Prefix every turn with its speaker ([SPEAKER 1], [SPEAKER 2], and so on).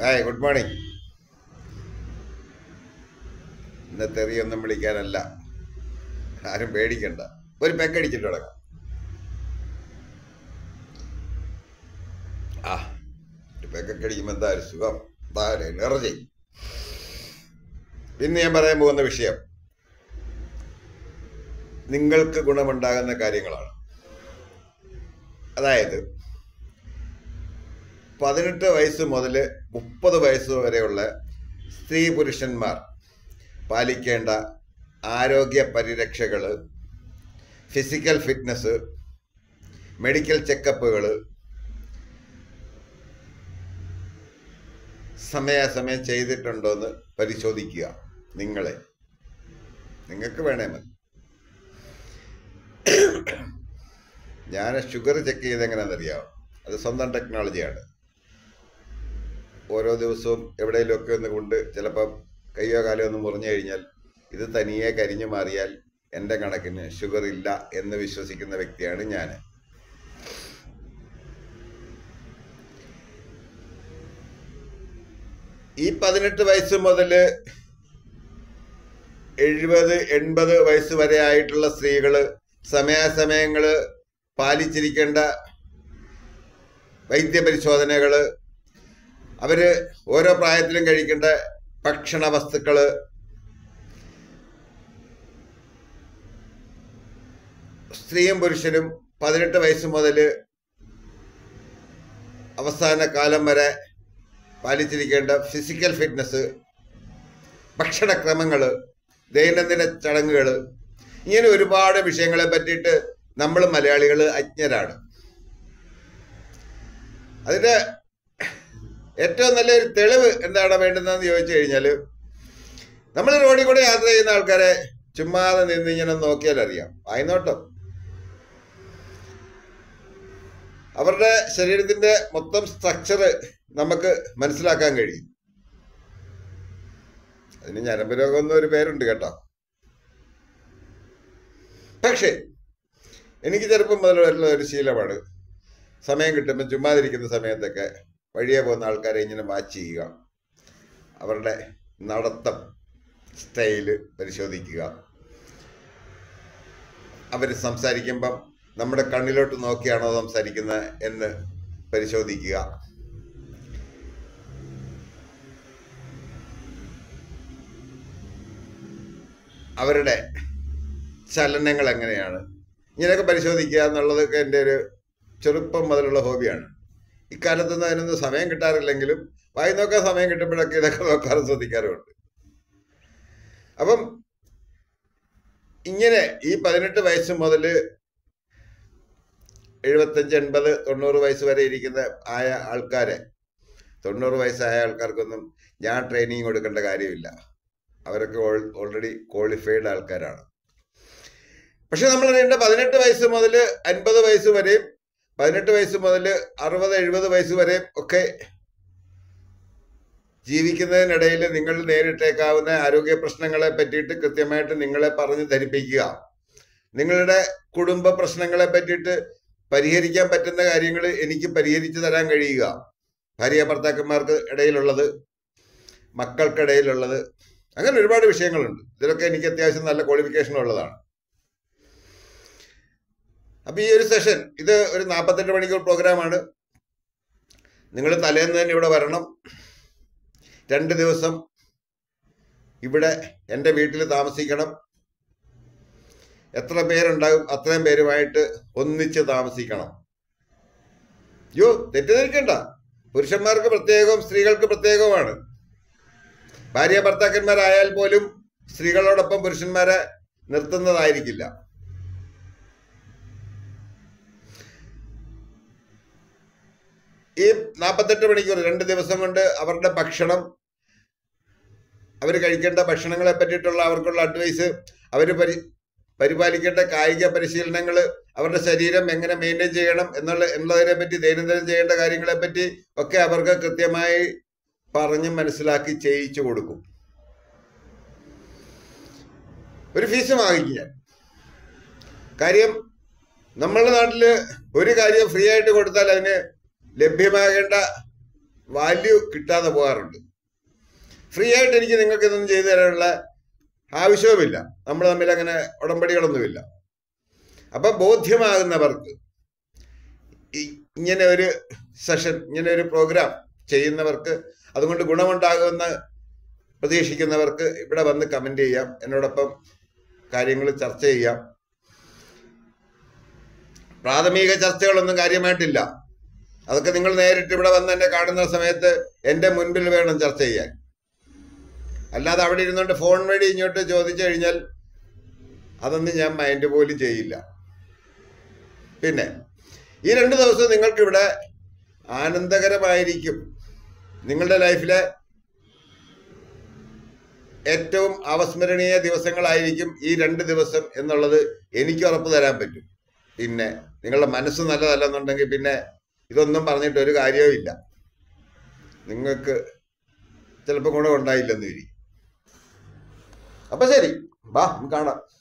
[SPEAKER 1] hi good morning ഇന്ന് തെറിയൊന്നും വിളിക്കാനല്ല ആരും പേടിക്കണ്ട ഒരു പെക്കടിച്ചിട്ട് തുടങ്ങാം ആ ഒരു പെക്കൊക്കെ അടിക്കുമ്പോൾ എന്താ ഒരു സുഖം എന്താ ഒരു എനർജി ഇന്ന് ഞാൻ പറയാൻ പോകുന്ന വിഷയം നിങ്ങൾക്ക് ഗുണമുണ്ടാകുന്ന കാര്യങ്ങളാണ് അതായത് പതിനെട്ട് വയസ്സ് മുതൽ മുപ്പത് വയസ്സ് വരെയുള്ള സ്ത്രീ പുരുഷന്മാർ പാലിക്കേണ്ട ആരോഗ്യ പരിരക്ഷകൾ ഫിസിക്കൽ ഫിറ്റ്നസ് മെഡിക്കൽ ചെക്കപ്പുകൾ സമയാസമയം ചെയ്തിട്ടുണ്ടോ എന്ന് പരിശോധിക്കുക നിങ്ങളെ നിങ്ങൾക്ക് വേണേ മതി ഞാൻ ഷുഗർ ചെക്ക് ചെയ്ത് എങ്ങനെയാണെന്നറിയാം അത് സ്വന്തം ടെക്നോളജിയാണ് ഓരോ ദിവസവും എവിടെയെങ്കിലുമൊക്കെ ഒന്ന് കൊണ്ട് ചിലപ്പം കയ്യോ കാലോ ഒന്ന് മുറിഞ്ഞു കഴിഞ്ഞാൽ ഇത് തനിയെ കരിഞ്ഞു മാറിയാൽ എൻ്റെ കണക്കിന് ഷുഗർ ഇല്ല എന്ന് വിശ്വസിക്കുന്ന വ്യക്തിയാണ് ഞാൻ ഈ പതിനെട്ട് വയസ്സ് മുതൽ എഴുപത് എൺപത് വയസ്സ് വരെ ആയിട്ടുള്ള സ്ത്രീകള് സമയാസമയങ്ങള് പാലിച്ചിരിക്കേണ്ട വൈദ്യപരിശോധനകള് അവര് ഓരോ പ്രായത്തിലും കഴിക്കേണ്ട ഭക്ഷണ വസ്തുക്കള് സ്ത്രീയും പുരുഷനും പതിനെട്ട് വയസ്സ് മുതൽ അവസാന കാലം വരെ പാലിച്ചിരിക്കേണ്ട ഫിസിക്കൽ ഫിറ്റ്നസ് ഭക്ഷണക്രമങ്ങൾ ദൈനംദിന ചടങ്ങുകൾ ഇങ്ങനെ ഒരുപാട് വിഷയങ്ങളെ പറ്റിയിട്ട് നമ്മൾ മലയാളികൾ അജ്ഞരാണ് അതിന്റെ ഏറ്റവും നല്ലൊരു തെളിവ് എന്താണ് വേണ്ടുന്നതെന്ന് ചോദിച്ചു കഴിഞ്ഞാൽ നമ്മൾ റോഡിൽ കൂടെ യാത്ര ചെയ്യുന്ന ആൾക്കാരെ ചുമ്മാതെ നിന്ന് ഇങ്ങനെ നോക്കിയാൽ അറിയാം വായ്നോട്ടം അവരുടെ ശരീരത്തിന്റെ മൊത്തം സ്ട്രക്ചർ നമുക്ക് മനസ്സിലാക്കാൻ കഴിയും അതിന് ഞരമ്പ് രോഗം എന്നൊരു പേരുണ്ട് കേട്ടോ പക്ഷേ എനിക്ക് ചെറുപ്പം മുതലുള്ള ഒരു ശീലമാണ് സമയം കിട്ടുമ്പോൾ ചുമ്മാതിരിക്കുന്ന സമയത്തൊക്കെ വഴിയെ പോകുന്ന ആൾക്കാരെ ഇങ്ങനെ വാച്ച് ചെയ്യുക അവരുടെ നടത്തം സ്റ്റൈല് പരിശോധിക്കുക അവർ സംസാരിക്കുമ്പം നമ്മുടെ കണ്ണിലോട്ട് നോക്കിയാണോ സംസാരിക്കുന്നത് എന്ന് പരിശോധിക്കുക അവരുടെ ചലനങ്ങൾ എങ്ങനെയാണ് ഇങ്ങനെയൊക്കെ പരിശോധിക്കുക എന്നുള്ളതൊക്കെ എൻ്റെ ഒരു ചെറുപ്പം മുതലുള്ള ഹോബിയാണ് ഇക്കാലത്തൊന്നും അതിനൊന്നും സമയം കിട്ടാറില്ലെങ്കിലും വായി നോക്കാൻ സമയം കിട്ടുമ്പോഴൊക്കെ ഇതൊക്കെ നോക്കാറും ശ്രദ്ധിക്കാറുമുണ്ട് അപ്പം ഇങ്ങനെ ഈ പതിനെട്ട് വയസ്സ് മുതൽ എഴുപത്തഞ്ച് എൺപത് തൊണ്ണൂറ് വയസ്സ് വരെ ഇരിക്കുന്ന ആയ ആൾക്കാരെ തൊണ്ണൂറ് വയസ്സായ ആൾക്കാർക്കൊന്നും ഞാൻ ട്രെയിനിങ് കൊടുക്കേണ്ട കാര്യമില്ല അവരൊക്കെ ഓൾറെഡി ക്വാളിഫൈഡ് ആൾക്കാരാണ് പക്ഷെ നമ്മൾ അറിയേണ്ട പതിനെട്ട് വയസ്സ് മുതൽ അൻപത് വയസ്സ് വരെയും പതിനെട്ട് വയസ്സ് മുതൽ അറുപത് എഴുപത് വയസ്സ് വരെയും ഒക്കെ ജീവിക്കുന്നതിനിടയിൽ നിങ്ങൾ നേരിട്ടേക്കാവുന്ന ആരോഗ്യ പ്രശ്നങ്ങളെ പറ്റിയിട്ട് കൃത്യമായിട്ട് നിങ്ങളെ പറഞ്ഞ് ധരിപ്പിക്കുക നിങ്ങളുടെ കുടുംബ പ്രശ്നങ്ങളെ പറ്റിയിട്ട് പരിഹരിക്കാൻ പറ്റുന്ന കാര്യങ്ങൾ എനിക്ക് പരിഹരിച്ചു തരാൻ കഴിയുക ഭാര്യ ഭർത്താക്കന്മാർക്ക് ഇടയിലുള്ളത് മക്കൾക്കിടയിലുള്ളത് അങ്ങനെ ഒരുപാട് വിഷയങ്ങളുണ്ട് ഇതിലൊക്കെ എനിക്ക് അത്യാവശ്യം നല്ല ക്വാളിഫിക്കേഷൻ ഉള്ളതാണ് അപ്പൊ ഈ ഒരു സെഷൻ ഇത് ഒരു നാൽപ്പത്തെട്ട് മണിക്കൂർ പ്രോഗ്രാമാണ് നിങ്ങൾ തലേന്ന് തന്നെ ഇവിടെ വരണം രണ്ട് ദിവസം ഇവിടെ എൻ്റെ വീട്ടിൽ താമസിക്കണം എത്ര പേരുണ്ടാകും അത്രയും പേരുമായിട്ട് ഒന്നിച്ച് താമസിക്കണം യോ തെറ്റിദ്ധരിക്കണ്ട പുരുഷന്മാർക്ക് പ്രത്യേകവും സ്ത്രീകൾക്ക് പ്രത്യേകവുമാണ് ഭാര്യ ഭർത്താക്കന്മാരായാൽ പോലും സ്ത്രീകളോടൊപ്പം പുരുഷന്മാരെ നിർത്തുന്നതായിരിക്കില്ല ഈ നാൽപ്പത്തെട്ട് മണിക്കൂർ രണ്ട് ദിവസം കൊണ്ട് അവരുടെ ഭക്ഷണം അവർ കഴിക്കേണ്ട ഭക്ഷണങ്ങളെ പറ്റിയിട്ടുള്ള അവർക്കുള്ള അഡ്വൈസ് അവർ പരി പരിപാലിക്കേണ്ട കായിക പരിശീലനങ്ങൾ അവരുടെ ശരീരം എങ്ങനെ മെയിൻറ്റെയിൻ ചെയ്യണം എന്നുള്ള എന്നുള്ളതിനെ പറ്റി ദൈനംദിനം ചെയ്യേണ്ട കാര്യങ്ങളെ പറ്റി ഒക്കെ അവർക്ക് കൃത്യമായി പറഞ്ഞ് മനസ്സിലാക്കി ചെയ്യിച്ചു കൊടുക്കും ഒരു ഫീസ് വാങ്ങിക്കും ഞാൻ കാര്യം നമ്മളുടെ നാട്ടില് ഒരു കാര്യം ഫ്രീ ആയിട്ട് കൊടുത്താൽ അതിന് ലഭ്യമാകേണ്ട വാല്യൂ കിട്ടാതെ പോകാറുണ്ട് ഫ്രീ ആയിട്ട് എനിക്ക് നിങ്ങൾക്ക് ഇതൊന്നും ചെയ്തു തരാനുള്ള ആവശ്യവുമില്ല നമ്മൾ തമ്മിൽ അങ്ങനെ ഉടമ്പടികളൊന്നുമില്ല അപ്പൊ ബോധ്യമാകുന്നവർക്ക് ഈ- ഇങ്ങനെ ഒരു സെഷൻ ഇങ്ങനെ ഒരു പ്രോഗ്രാം ചെയ്യുന്നവർക്ക് അതുകൊണ്ട് ഗുണമുണ്ടാകുമെന്ന് പ്രതീക്ഷിക്കുന്നവർക്ക് ഇവിടെ വന്ന് കമന്റ് ചെയ്യാം എന്നോടൊപ്പം കാര്യങ്ങൾ ചർച്ച ചെയ്യാം പ്രാഥമിക ചർച്ചകളൊന്നും കാര്യമായിട്ടില്ല അതൊക്കെ നിങ്ങൾ നേരിട്ട് ഇവിടെ വന്ന് എന്നെ കാണുന്ന സമയത്ത് എൻ്റെ മുൻപിൽ വേണം ചർച്ച ചെയ്യാൻ അല്ലാതെ അവിടെ ഇരുന്നുകൊണ്ട് ഫോൺ വഴി ഇങ്ങോട്ട് ചോദിച്ചു കഴിഞ്ഞാൽ അതൊന്നും ഞാൻ മൈൻഡ് പോലും ചെയ്യില്ല പിന്നെ ഈ രണ്ട് ദിവസം നിങ്ങൾക്ക് ഇവിടെ ആനന്ദകരമായിരിക്കും നിങ്ങളുടെ ലൈഫിലെ ഏറ്റവും അവസ്മരണീയ ദിവസങ്ങളായിരിക്കും ഈ രണ്ട് ദിവസം എന്നുള്ളത് എനിക്ക് ഉറപ്പ് തരാൻ പറ്റും പിന്നെ നിങ്ങളുടെ മനസ്സ് നല്ലതല്ലെന്നുണ്ടെങ്കിൽ പിന്നെ ഇതൊന്നും പറഞ്ഞിട്ട് ഒരു കാര്യവും ഇല്ല നിങ്ങൾക്ക് ചിലപ്പോൾ ഗുണം ഉണ്ടായില്ലെന്ന് വരി അപ്പൊ ശരി വാ നമുക്ക് കാണാം